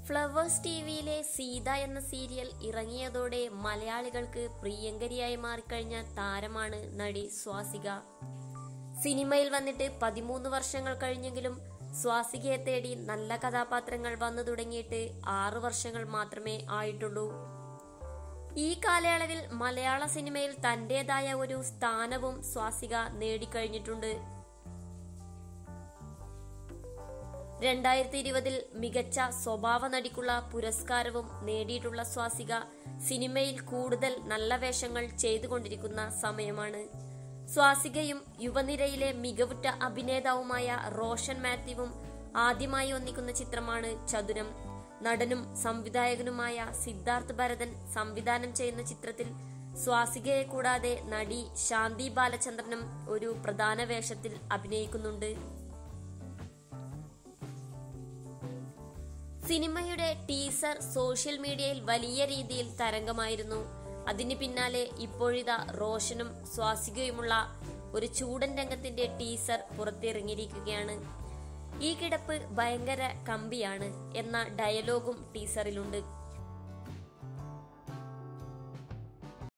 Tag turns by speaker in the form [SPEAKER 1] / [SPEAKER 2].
[SPEAKER 1] flowers ടിവിയിലെ Sita എന്ന serial ഇറങ്ങിയതോടെ മലയാളികൾക്ക് പ്രിയങ്കരിയായി മാറിക്കഴിഞ്ഞ താരമാണ് നടി സ്വാസിക സിനിമയിൽ വന്നിട്ട് പതിമൂന്ന് വർഷങ്ങൾ കഴിഞ്ഞെങ്കിലും സ്വാസികയെ തേടി നല്ല കഥാപാത്രങ്ങൾ വന്നു തുടങ്ങിയിട്ട് ആറു വർഷങ്ങൾ മാത്രമേ ആയിട്ടുള്ളൂ ഈ കാലയളവിൽ മലയാള സിനിമയിൽ തന്റേതായ ഒരു സ്ഥാനവും സ്വാസിക നേടിക്കഴിഞ്ഞിട്ടുണ്ട് രണ്ടായിരത്തി ഇരുപതിൽ മികച്ച സ്വഭാവ നടിക്കുള്ള പുരസ്കാരവും നേടിയിട്ടുള്ള സ്വാസിക സിനിമയിൽ കൂടുതൽ നല്ല വേഷങ്ങൾ ചെയ്തുകൊണ്ടിരിക്കുന്ന സമയമാണ് സ്വാസികയും യുവനിരയിലെ മികവുറ്റ അഭിനേതാവുമായ റോഷൻ മാത്യുവും ആദ്യമായി ഒന്നിക്കുന്ന ചിത്രമാണ് ചതുരം നടനും സംവിധായകനുമായ സിദ്ധാർത്ഥ് ഭരതൻ സംവിധാനം ചെയ്യുന്ന ചിത്രത്തിൽ സ്വാസികയെ കൂടാതെ നടി ശാന്തി ബാലചന്ദ്രനും ഒരു പ്രധാന വേഷത്തിൽ അഭിനയിക്കുന്നുണ്ട് സിനിമയുടെ ടീസർ സോഷ്യൽ മീഡിയയിൽ വലിയ രീതിയിൽ തരംഗമായിരുന്നു അതിന് പിന്നാലെ ഇപ്പോഴിതാ റോഷനും സ്വാസികയുമുള്ള ഒരു ചൂടൻ രംഗത്തിന്റെ ടീസർ പുറത്തിറങ്ങിയിരിക്കുകയാണ് ഈ കിടപ്പ് ഭയങ്കര കമ്പിയാണ് എന്ന ഡയലോഗും ടീസറിലുണ്ട്